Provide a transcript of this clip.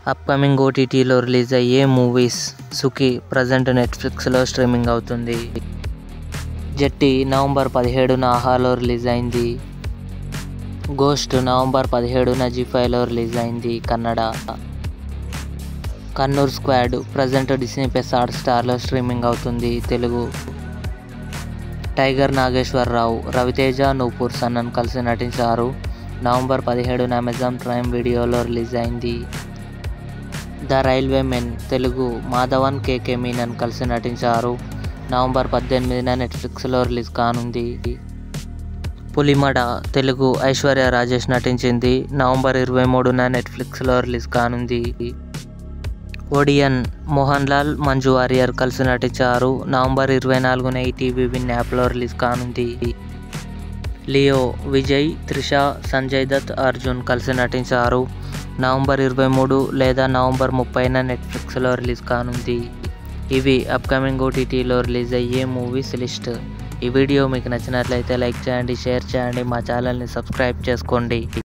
upcoming ఓటీటీలో release అయ్యే movies Sukhee present నెట్ఫ్లిక్స్లో స్ట్రీమింగ్ అవుతుంది జట్టి నవంబర్ పదిహేడున ఆహాలో రిలీజ్ అయింది గోస్ట్ నవంబర్ పదిహేడున జీ ఫైవ్లో రిలీజ్ అయింది Kannada Kannur squad present Disney plus hot స్టార్లో స్ట్రీమింగ్ అవుతుంది తెలుగు టైగర్ నాగేశ్వరరావు రవితేజ నూపూర్ సన్నన్ కలిసి నటించారు నవంబర్ పదిహేడున అమెజాన్ ప్రైమ్ వీడియోలో రిలీజ్ అయింది the railway men Telugu Madhavan KK Menon కలిసి నటించారు నవంబర్ పద్దెనిమిదిన నెట్ఫ్లిక్స్లో రిలీజ్ కానుంది పులిమడ తెలుగు ఐశ్వర్య రాజేష్ నటించింది నవంబర్ ఇరవై మూడున నెట్ఫ్లిక్స్లో రిలీజ్ కానుంది ఒడియన్ మోహన్ లాల్ మంజు వారియర్ కలిసి నటించారు నవంబర్ ఇరవై నాలుగున ఈటీవీ విన్ యాప్లో రిలీజ్ కానుంది లియో విజయ్ త్రిష సంజయ్ దత్ అర్జున్ కలిసి నటించారు నవంబర్ ఇరవై మూడు లేదా నవంబర్ ముప్పైన నెట్ఫ్లిక్స్లో రిలీజ్ కానుంది ఇవి అప్కమింగ్ ఓటీటీలో రిలీజ్ అయ్యే మూవీస్ లిస్ట్ ఈ వీడియో మీకు నచ్చినట్లయితే లైక్ చేయండి షేర్ చేయండి మా ఛానల్ని సబ్స్క్రైబ్ చేసుకోండి